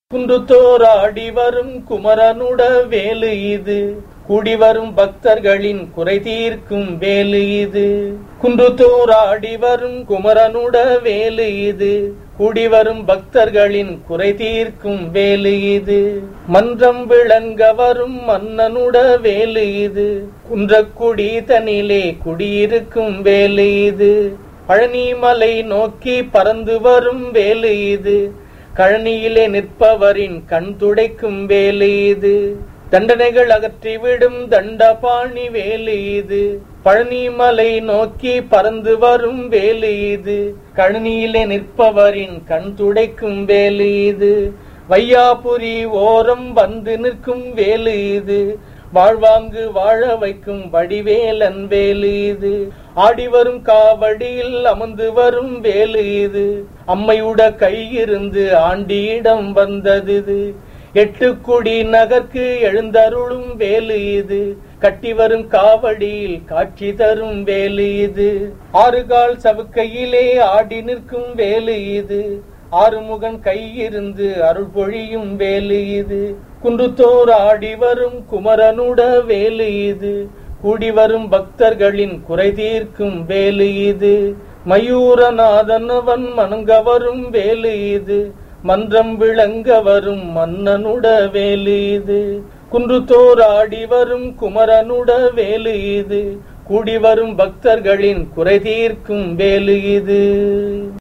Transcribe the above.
குன்றுத்தோராடி வரும் குமரனுட வேலு இது கூடி வரும் பக்தர்களின் குறை தீர்க்கும் வேலு இது குன்றுத்தோராடி வரும் குமரனுட வேலு இது கூடி வரும் பக்தர்களின் குறை தீர்க்கும் வேலு இது மன்றம் விளங்க வரும் மன்னனுட வேலு இது குன்றக்குடி தனிலே குடியிருக்கும் வேலு இது பழனிமலை நோக்கி பறந்து வரும் வேலு இது கழனியிலே நிற்பவரின் கண் துடைக்கும் வேலு இது தண்டனைகள் அகற்றிவிடும் தண்டபாணி வேலு இது பழனிமலை நோக்கி பறந்து வரும் வேலு இது கழனியிலே நிற்பவரின் கண் துடைக்கும் வேலு இது வையாபுரி ஓரம் வந்து நிற்கும் வேலு இது வாழ்வாங்கு வாழ வைக்கும் வடிவேலன் வேலு இது ஆடி வரும் காவடியில் அமர்ந்து வரும் வேலு இது அம்மையுட கையிருந்து ஆண்டியிடம் வந்தது இது எட்டுக்குடி நகர்க்கு எழுந்தருளும் வேலு இது கட்டி வரும் காவடியில் காட்சி தரும் வேலு இது ஆறுகால் சவுக்கையிலே ஆடி நிற்கும் வேலு இது ஆறுமுகன் கையிருந்து அருள் பொழியும் வேலு இது குன்றுத்தோர் ஆடி வரும் குமரனுட வேலு இது கூடி வரும் பக்தர்களின் குறை தீர்க்கும் வேலு இது மயூரநாதனவன் மணங்க வரும் வேலு இது மன்றம் விளங்க வரும் மன்னனுட வேலு இது குன்றுத்தோர் ஆடி வரும் குமரனுட வேலு இது கூடி வரும் பக்தர்களின் குறை தீர்க்கும் வேலு இது